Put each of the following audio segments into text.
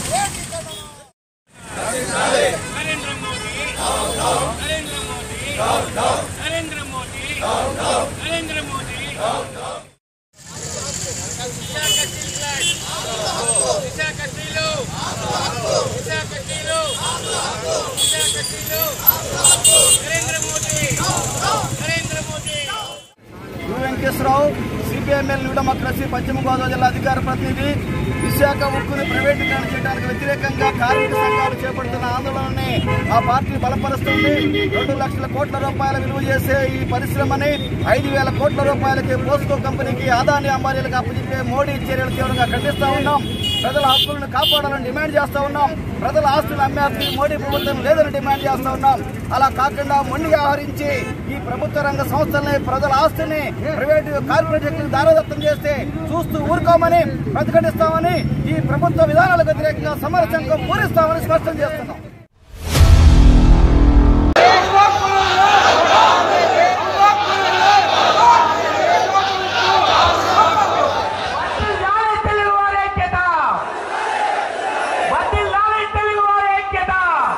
Narendra Modi Narendra Modi Narendra Modi Narendra Modi Visakha steel plant Visakha steel Visakha steel Visakha steel Narendra Modi Narendra Modi U Venkateswara Rao CPML new democracy Paschima Godavari జిల్లా అధికార ప్రతినిధి విశాఖ ఉక్కుని ప్రైవేటీకరణ చేయడానికి వ్యతిరేకంగా కార్మిక సంఘాలు చేపడుతున్న ఆందోళనని ఆ పార్టీ బలపరుస్తుంది రెండు లక్షల కోట్ల రూపాయల విలువ చేసే ఈ పరిశ్రమని ఐదు వేల కోట్ల రూపాయలకి పోస్కో కంపెనీకి ఆదాని అంబానీలకు అప్పచెప్పే మోడీ చర్యలు తీవ్రంగా ఖండిస్తా ఉన్నాం ప్రజల హక్కులను కాపాడాలని డిమాండ్ చేస్తా ఉన్నాం ప్రజల ఆస్తులు అమ్మేస్తే మోడీ ప్రభుత్వం లేదని డిమాండ్ చేస్తా ఉన్నాం అలా కాకుండా మొండిగా వ్యవహరించి ఈ ప్రభుత్వ రంగ సంస్థల్ని ప్రజల ఆస్తిని ప్రైవేటు కార్పొరేట్లకు దారదత్తం చేస్తే చూస్తూ ఊరుకోమని ప్రతిఘటిస్తామని ఈ ప్రభుత్వ విధానాలకు వ్యతిరేకంగా సమర సంఘం పూరిస్తామని స్పష్టం చేస్తున్నాం వర్ధిల్లాలి తెలుగువారి ఐక్యత వర్ధిల్లాలి తెలుగువారి ఐక్యత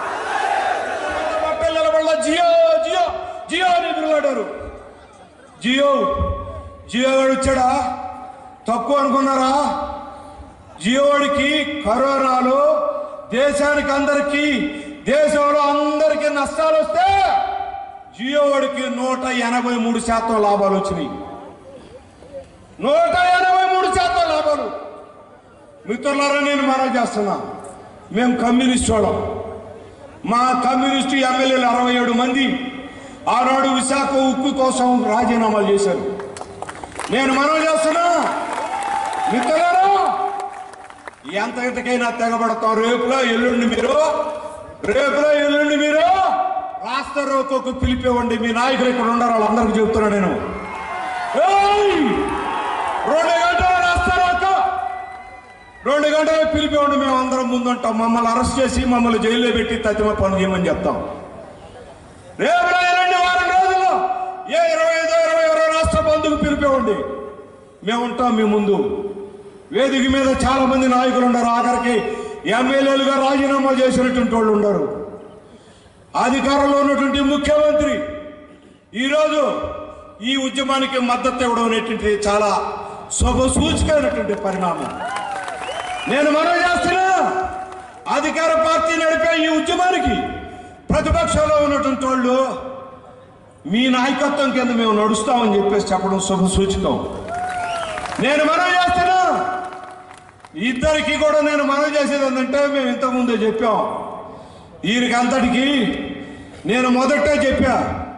పిల్లల వల్ల జియో జియో జియో అని పిల్లడారు జియో జియో వాడు వచ్చాడా తక్కువ అనుకున్నారా జియో వాడికి కరోనాలో దేశానికి అందరికీ దేశంలో అందరికీ నష్టాలు వస్తే జియో వాడికి నూట ఎనభై మూడు శాతం లాభాలు వచ్చినాయి నూట ఎనభై మూడు శాతం లాభాలు మిత్రులారా నేను మనం చేస్తున్నా మేము కమ్యూనిస్ట్ వాళ్ళం మా కమ్యూనిస్టు ఎమ్మెల్యేలు అరవై ఏడు మంది ఆనాడు విశాఖ ఉక్కు కోసం రాజీనామాలు చేశారు నేను మనం చేస్తున్నా మిత్రులారా ఎంత ఇంతకైనా తెగబడతాం రేపులో ఎల్లుండి మీరు రేపులో ఎల్లుండి మీరు రాష్ట్ర రోకోకు పిలిపివ్వండి మీ నాయకులు ఇక్కడ ఉండరు వాళ్ళందరికీ చెప్తున్నా నేను ఏయ్! రెండు గంటల రాష్ట్ర రోకో రెండు గంటలు పిలిపివ్వండి మేము అందరం ముందుంటాం మమ్మల్ని అరెస్ట్ చేసి మమ్మల్ని జైల్లో పెట్టి తతిమ పని చేయమని చెప్తాం రేపు రెండు వారం రోజుల్లో ఏ ఇరవై ఐదో ఇరవై ఇరవై రాష్ట్ర బంధుకు పిలిపివ్వండి మేము ఉంటాం మీ ముందు వేదిక మీద చాలా మంది నాయకులు ఉన్నారు ఆఖరికి ఎమ్మెల్యేలుగా రాజీనామా చేసినటువంటి వాళ్ళు ఉండరు అధికారంలో ఉన్నటువంటి ముఖ్యమంత్రి ఈరోజు ఈ ఉద్యమానికి మద్దతు ఇవ్వడం అనేటువంటిది చాలా శుభ సూచికైనటువంటి పరిణామం నేను మనం చేస్తున్నా అధికార పార్టీ నడిపే ఈ ఉద్యమానికి ప్రతిపక్షంలో ఉన్నటువంటి వాళ్ళు మీ నాయకత్వం కింద మేము నడుస్తామని చెప్పేసి చెప్పడం శుభ సూచకం నేను మనం చేస్తున్నా ఇద్దరికి కూడా నేను మనం చేసేది ఏంటంటే మేము ఇంతకుముందే చెప్పాం ఈయనకి అంతటికి నేను మొదటే చెప్పా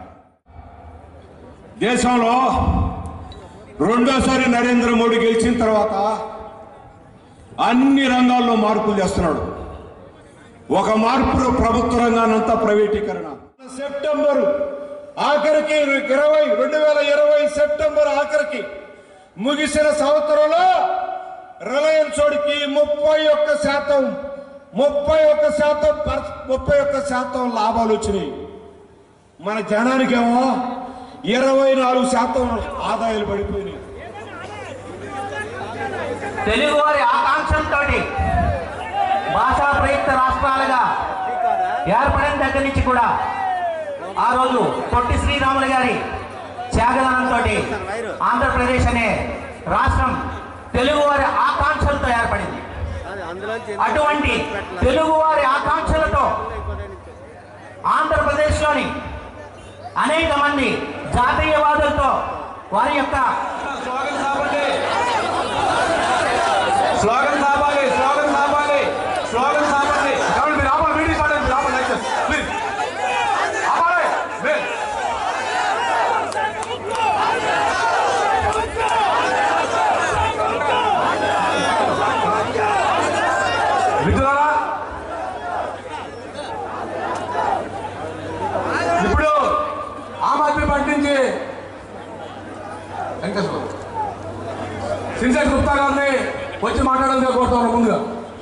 దేశంలో రెండోసారి నరేంద్ర మోడీ గెలిచిన తర్వాత అన్ని రంగాల్లో మార్పులు చేస్తున్నాడు ఒక మార్పు ప్రభుత్వ రంగానంతా ప్రైవేటీకరణ సెప్టెంబర్ ఆఖరికి ఇరవై రెండు వేల ఇరవై సెప్టెంబర్ ఆఖరికి ముగిసిన సంవత్సరంలో రిలయన్స్ వాడికి ముప్పై ఒక్క శాతం ముప్పై ఒక్క శాతం పర్- ముప్పై ఒక్క శాతం లాభాలు వచ్చినాయి మన జనానికేమో ఇరవై నాలుగు శాతం ఆదాయాలు పడిపోయినాయి తెలుగువారి ఆకాంక్షలతో భాషా ప్రయుక్త రాష్ట్రాలుగా ఏర్పడిన దగ్గర నుంచి కూడా ఆ రోజు పొట్టి శ్రీరాములు గారి త్యాగదనంతో ఆంధ్రప్రదేశ్ అనే రాష్ట్రం తెలుగువారి ఆకాంక్షలతో ఏర్పడింది అటువంటి తెలుగువారి ఆకాంక్షలతో ఆంధ్రప్రదేశ్లోని అనేక మంది జాతీయవాదులతో వారి యొక్క స్లోగన్ ఆపాలి స్లోగన్ ఆపాలి స్లోగన్ ఆపాలి కాబట్టి మీరు ఆపాలి మీటింగ్ స్టార్ట్ అయింది మీరు ఆపాలి లైక్ ప్లీజ్ ఆపాలి మీరు మిత్రులారా ఇప్పుడు ఆమ్ ఆద్మీ పార్టీ నుంచి వెంకటేశ్వర సిన్సెక్స్ గుప్తా గారిని వచ్చి మాట్లాడాలని కోరుతాను ముందుగా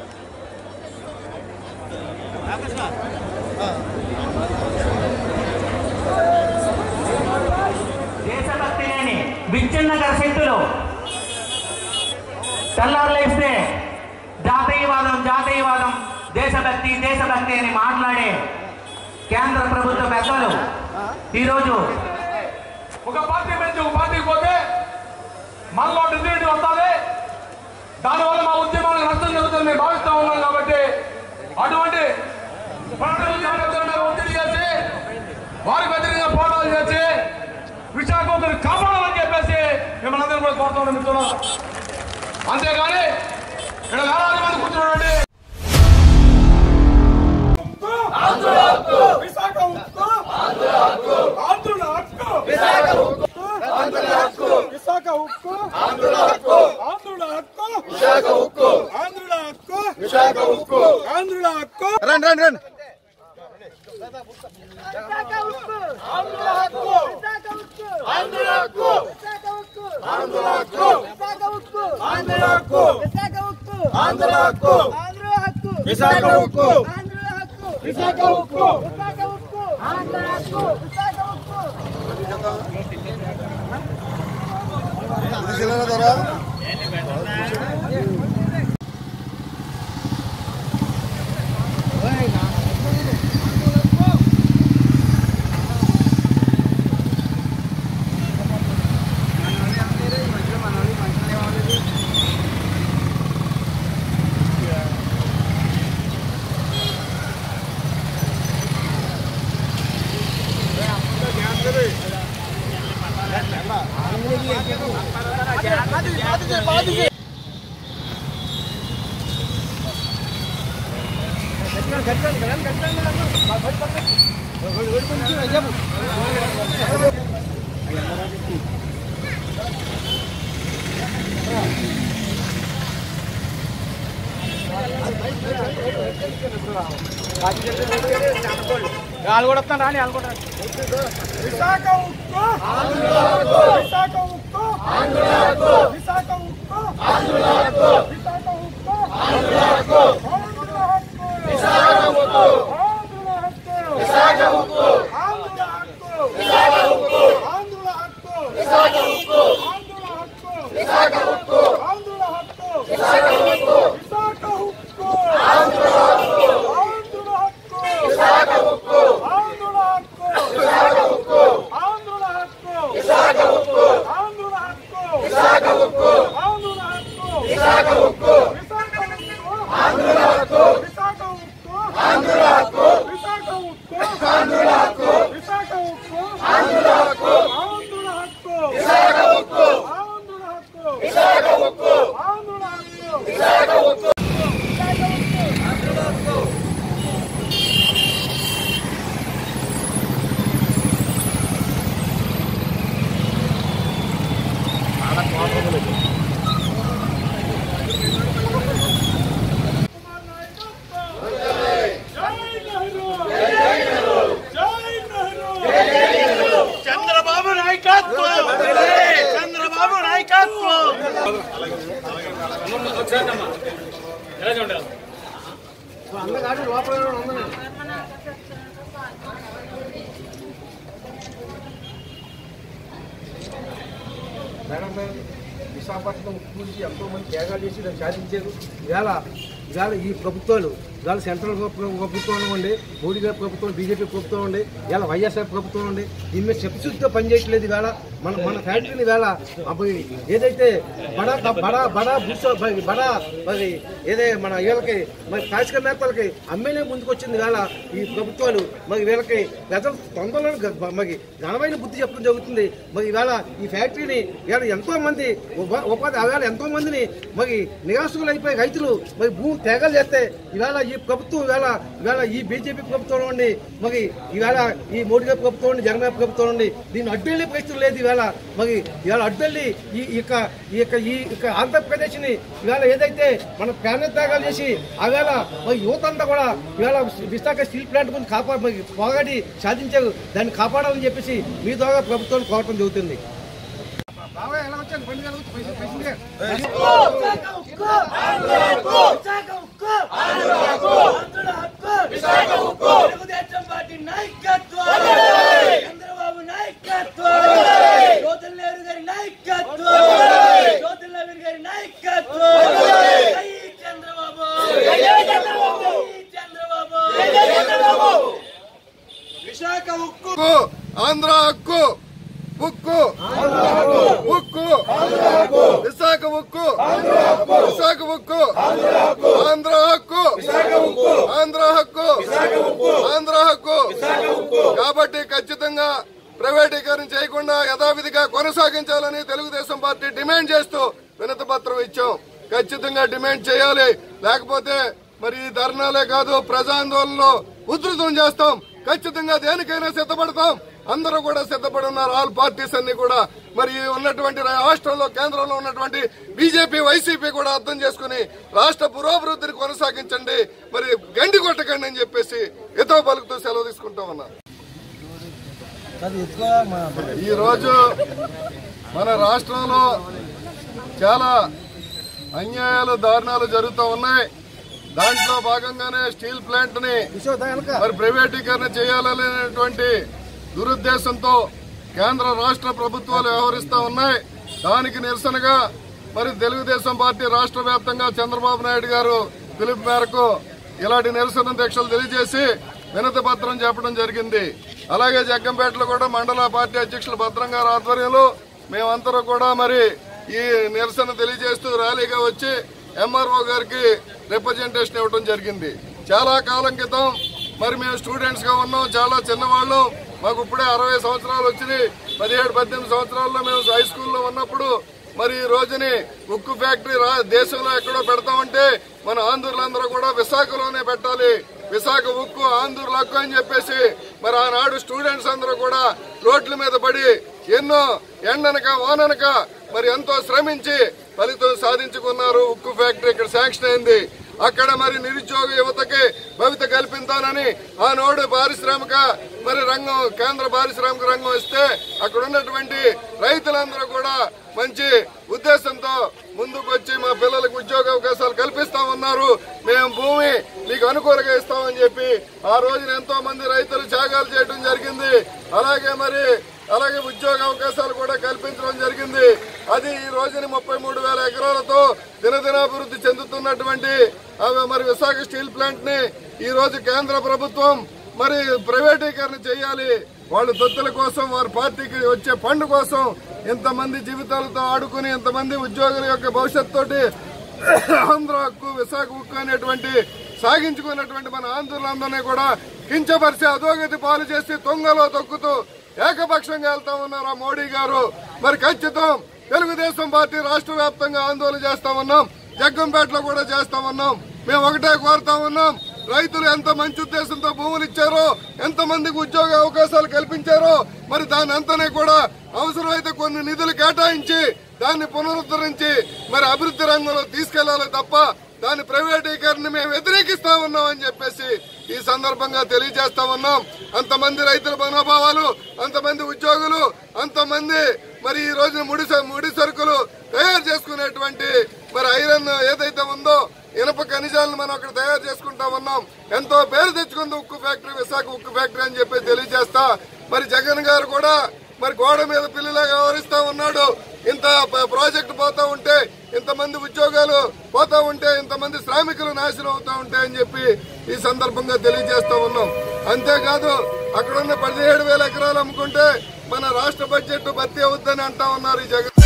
దేశభక్తి లేని విచ్ఛిన్న శక్తులు తెల్లారులేస్తే జాతీయవాదం జాతీయవాదం దేశభక్తి దేశభక్తి అని మాట్లాడే కేంద్ర ప్రభుత్వ పెద్దలు ఈరోజు ఒక పార్టీ నుంచి ఒక పార్టీకి పోతే మనలో డిగ్నిటీ వస్తుంది దానివల్ల మా ఉద్యమానికి నష్టం జరుగుతుంది మేము భావిస్తా ఉన్నాం కాబట్టి అటువంటి పోరాట ఉద్యమాల మీద ఒత్తిడి చేసి వారికి వ్యతిరేకంగా పోరాటాలు చేసి విశాఖపట్నం కాపాడాలని చెప్పేసి మిమ్మల్ని అందరూ కూడా కోరుతా ఉన్నాం మిత్రులు అంతేగాని ఇక్కడ వేలాది మంది కూర్చున్నారండి విశాఖ ఉక్కు ఆంధ్రుల హక్కు విశాఖ ఉక్కు ఆంధ్రుల హక్కు విశాఖ ఉక్కు ఆంధ్రుల హక్కు ఆంధ్రుల హక్కు విశాఖ ఉక్కు ఆంధ్రుల హక్కు విశాఖ ఉక్కు ఆంధ్రుల హక్కు రండి రండి రండి విశాఖ ఉక్కు ఆంధ్రుల హక్కు విశాఖ ఉక్కు ఆంధ్రుల హక్కు విశాఖ ఉక్కు ఆంధ్రుల హక్కు విశాఖ ఉక్కు ఆంధ్రుల హక్కు విశాఖ ఉక్కు ఆంధ్రుల హక్కు ఆంధ్రుల హక్కు విశాఖ ఉక్కు ఆంధ్రుల హక్కు విశాఖ ఉక్కు విశాఖ ఉక్కు ఆంధ్రుల హక్కు విశాఖ ఉక్కు విశాఖ ఉక్కు ఆంధ్రుల హక్కు విశాఖ ఉక్కు ఆంధ్రుల హక్కు విశాఖ ఉక్కు ఆంధ్రుల హక్కు విశాఖ ఉక్కు ఆంధ్రుల హక్కు ఆంధ్రుల హక్కు విశాఖ ఉక్కు ఆంధ్రుల హక్కు విశాఖ ఉక్కు ఆంధ్రుల హక్కు విశాఖ ఉక్కు ఆంధ్రుల హక్కు విశాఖ ఉక్కు ఆంధ్రుల హక్కు విశాఖ ఉక్కు ఆంధ్రుల హక్కు విశాఖ ఉక్కు విశాఖ ఉక్కు ఆంధ్రుల హక్కు ఆంధ్రుల హక్కు విశాఖ ఉక్కు ఆంధ్రుల హక్కు విశాఖ ఉక్కు ఆంధ్రుల హక్కు విశాఖ ఉక్కు ఆంధ్రుల హక్కు విశాఖ ఉక్కు ఆంధ్రుల హక్కు విశాఖ ఉక్కు విశాఖ ఉక్కు ఆంధ్రుల హక్కు విశాఖ ఉక్కు ఆంధ్రుల హక్కు విశాఖ ఉక్కు ఆంధ్రుల హక్కు విశాఖ ఉక్కు ఆంధ్రుల హక్కు ఆంధ్రుల హక్కు విశాఖ ఉక్కు ఆంధ్రుల హక్కు విశాఖ ఉక్కు ఆంధ్రుల హక్కు విశాఖ ఉక్కు చంద్రబాబు నాయకత్వం చంద్రబాబు నాయకత్వం మేడం గారు విశాఖపట్నం గురించి ఎంతో మంది త్యాగాలు చేసి దాన్ని సాధించారు ఇవాళ ఇవాళ ఈ ప్రభుత్వాలు ఇవాళ సెంట్రల్ గవ- ప్రభుత్వం ఉండి మోడీ గారి ప్రభుత్వం బీజేపీ ప్రభుత్వం ఉండి ఇవాళ వైఎస్ఆర్ ప్రభుత్వం ఉండి దీని మీద చెప్పశుద్ధిగా పనిచేయట్లేదు ఇవాళ మన మన ఫ్యాక్టరీని ఇవాళ అప్పుడు ఏదైతే బడా బడా బడా భూసో బడా మరి ఏదే మన వీళ్ళకి మరి పారిశ్రామికవేత్తలకి అమ్మేనే ముందుకు వచ్చింది ఇవాళ ఈ ప్రభుత్వాలు మరి వీళ్ళకి ప్రజలు తొందరలో గ- మరి ఘనమైన బుద్ధి చెప్పడం జరుగుతుంది మరి ఇవాళ ఈ ఫ్యాక్టరీని ఇవాళ ఎంతో మంది ఉప- ఉపాధి ఇవాళ ఎంతో మందిని మరి నిరాశకులు అయిపోయి రైతులు మరి భూమి త్యాగాలు చేస్తే ఇవాళ ఈ ప్రభుత్వం ఇవాళ ఇవాళ ఈ బీజేపీ ప్రభుత్వం నుండి మరి ఇవాళ ఈ మోడీ గారి ప్రభుత్వం నుండి జగన్ గారి ప్రభుత్వం నుండి దీన్ని అడ్డెళ్ళే పరిస్థితులు లేదు ఇవాళ మరి ఇవాళ అడ్డెళ్ళి ఈ ఈ యొక్క ఈ యొక్క ఈ యొక్క ఆంధ్రప్రదేశ్ని ఇవాళ ఏదైతే మన ప్రాణ త్యాగాలు చేసి ఆవేళ మరి యువత అంతా కూడా ఇవాళ విశాఖ స్టీల్ ప్లాంట్ గురించి కాపా మరి పోరాడి సాధించారు దాన్ని కాపాడాలని చెప్పేసి మీ ద్వారా ప్రభుత్వాన్ని కోరటం జరుగుతుంది బాగా ఎలా వచ్చాను బండి ఎలా వచ్చి పైసలు పైసలు తెలుగుదేశం పార్టీ నాయకత్వం చంద్రబాబు నాయకత్వం జ్యోతుల నెహ్రూ గారి నాయకత్వం జ్యోతుల నెహ్రూ గారి నాయకత్వం జై చంద్రబాబు జై చంద్రబాబు ఆంధ్ర హక్కు ఉక్కు ఉక్కు విశాఖ ఉక్కు విశాఖ ఉక్కు ఆంధ్ర హక్కు ఆంధ్ర హక్కు ఆంధ్ర హక్కు కాబట్టి ఖచ్చితంగా ప్రైవేటీకరణ చేయకుండా యథావిధిగా కొనసాగించాలని తెలుగుదేశం పార్టీ డిమాండ్ చేస్తూ వినతి పత్రం ఇచ్చాం ఖచ్చితంగా డిమాండ్ చేయాలి లేకపోతే మరి ఈ ధర్నాలే కాదు ప్రజాందోళనలో ఉధృతం చేస్తాం ఖచ్చితంగా దేనికైనా సిద్ధపడతాం అందరూ కూడా సిద్ధపడి ఉన్నారు ఆల్ పార్టీస్ అన్ని కూడా మరి ఉన్నటువంటి రాష్ట్రంలో కేంద్రంలో ఉన్నటువంటి బీజేపీ వైసీపీ కూడా అర్థం చేసుకుని రాష్ట్ర పురోభివృద్ధిని కొనసాగించండి మరి గండి కొట్టకండి అని చెప్పేసి ఎతో పలుకుతూ సెలవు తీసుకుంటా ఉన్నా ఈ రోజు మన రాష్ట్రంలో చాలా అన్యాయాలు దారుణాలు జరుగుతూ ఉన్నాయి దాంట్లో భాగంగానే స్టీల్ ప్లాంట్ ని మరి ప్రైవేటీకరణ చేయాలనేటువంటి దురుద్దేశంతో కేంద్ర రాష్ట్ర ప్రభుత్వాలు వ్యవహరిస్తూ ఉన్నాయి దానికి నిరసనగా మరి తెలుగుదేశం పార్టీ రాష్ట్ర వ్యాప్తంగా చంద్రబాబు నాయుడు గారు పిలుపు మేరకు ఇలాంటి నిరసన దీక్షలు తెలియజేసి వినతి పత్రం చెప్పడం జరిగింది అలాగే జగ్గంపేటలో కూడా మండల పార్టీ అధ్యక్షులు భద్రం గారి ఆధ్వర్యంలో మేమందరూ కూడా మరి ఈ నిరసన తెలియజేస్తూ ర్యాలీగా వచ్చి ఎంఆర్ఓ గారికి రిప్రజెంటేషన్ ఇవ్వడం జరిగింది చాలా కాలం క్రితం మరి మేము స్టూడెంట్స్ గా ఉన్నాం చాలా చిన్నవాళ్ళం మాకు ఇప్పుడే అరవై సంవత్సరాలు వచ్చినాయి పదిహేడు పద్దెనిమిది సంవత్సరాల్లో మేము హై స్కూల్లో ఉన్నప్పుడు మరి ఈ రోజుని ఉక్కు ఫ్యాక్టరీ రా- దేశంలో ఎక్కడో పెడతామంటే మన ఆంధ్రులందరూ కూడా విశాఖలోనే పెట్టాలి విశాఖ ఉక్కు ఆంధ్రుల హక్కు అని చెప్పేసి మరి ఆనాడు స్టూడెంట్స్ అందరూ కూడా రోడ్ల మీద పడి ఎన్నో ఎండనక వాననక మరి ఎంతో శ్రమించి ఫలితం సాధించుకున్నారు ఉక్కు ఫ్యాక్టరీ ఇక్కడ శాంక్షన్ అయింది అక్కడ మరి నిరుద్యోగ యువతకి భవిత కల్పించాలని ఆనాడు పారిశ్రామిక మరి రంగం కేంద్ర పారిశ్రామిక రంగం ఇస్తే అక్కడ ఉన్నటువంటి రైతులందరూ కూడా మంచి ఉద్దేశంతో ముందుకు వచ్చి మా పిల్లలకు ఉద్యోగ అవకాశాలు కల్పిస్తా ఉన్నారు మేము భూమి మీకు అనుకూలంగా ఇస్తామని చెప్పి ఆ రోజున ఎంతో మంది రైతులు త్యాగాలు చేయడం జరిగింది అలాగే మరి అలాగే ఉద్యోగ అవకాశాలు కూడా కల్పించడం జరిగింది అది ఈ రోజున ముప్పై మూడు వేల ఎకరాలతో దినదినాభివృద్ధి చెందుతున్నటువంటి ఆ మరి విశాఖ స్టీల్ ప్లాంట్ ని ఈ రోజు కేంద్ర ప్రభుత్వం మరి ప్రైవేటీకరణ చేయాలి వాళ్ళ దొత్తుల కోసం వారి పార్టీకి వచ్చే ఫండ్ కోసం ఇంతమంది జీవితాలతో ఆడుకుని ఇంతమంది ఉద్యోగుల యొక్క భవిష్యత్ తోటి ఆంధ్ర హక్కు విశాఖ హక్కు అనేటువంటి సాగించుకున్నటువంటి మన ఆంధ్రులందరినీ కూడా కించపరిచి అధోగతి పాలు చేసి తొంగలో తొక్కుతూ ఏకపక్షంగా వెళ్తా ఉన్నారు ఆ మోడీ గారు మరి ఖచ్చితం తెలుగుదేశం పార్టీ రాష్ట్ర వ్యాప్తంగా ఆందోళన చేస్తా ఉన్నాం జగ్గంపేటలో కూడా చేస్తా ఉన్నాం మేము ఒకటే కోరుతా ఉన్నాం రైతులు ఎంత మంచి ఉద్దేశంతో భూములు ఇచ్చారో ఎంత మందికి ఉద్యోగ అవకాశాలు కల్పించారో మరి దాని అంతనే కూడా అవసరమైతే కొన్ని నిధులు కేటాయించి దాన్ని పునరుద్ధరించి మరి అభివృద్ధి రంగంలో తీసుకెళ్లాలి తప్ప దాని ప్రైవేటీకరణ మేము వ్యతిరేకిస్తా ఉన్నాం అని చెప్పేసి ఈ సందర్భంగా తెలియజేస్తా ఉన్నాం అంతమంది రైతుల మనోభావాలు అంతమంది ఉద్యోగులు అంతమంది మరి ఈ రోజు ముడి స- ముడి సరుకులు తయారు చేసుకునేటువంటి మరి ఐరన్ ఏదైతే ఉందో ఇనప ఖనిజాలను మనం అక్కడ తయారు చేసుకుంటా ఉన్నాం ఎంతో పేరు తెచ్చుకుంది ఉక్కు ఫ్యాక్టరీ విశాఖ ఉక్కు ఫ్యాక్టరీ అని చెప్పి తెలియజేస్తా మరి జగన్ గారు కూడా మరి గోడ మీద పిల్లలాగా వ్యవహరిస్తా ఉన్నాడు ఇంత ప- ప్రాజెక్టు పోతా ఉంటే ఇంతమంది ఉద్యోగాలు పోతా ఉంటే ఇంతమంది శ్రామికులు నాశనం అవుతా ఉంటాయి అని చెప్పి ఈ సందర్భంగా తెలియజేస్తా ఉన్నాం అంతేకాదు అక్కడ ఉన్న పదిహేడు వేల ఎకరాలు అమ్ముకుంటే మన రాష్ట్ర బడ్జెట్ భర్తీ అవుద్దని అంటా ఉన్నారు ఈ జగన్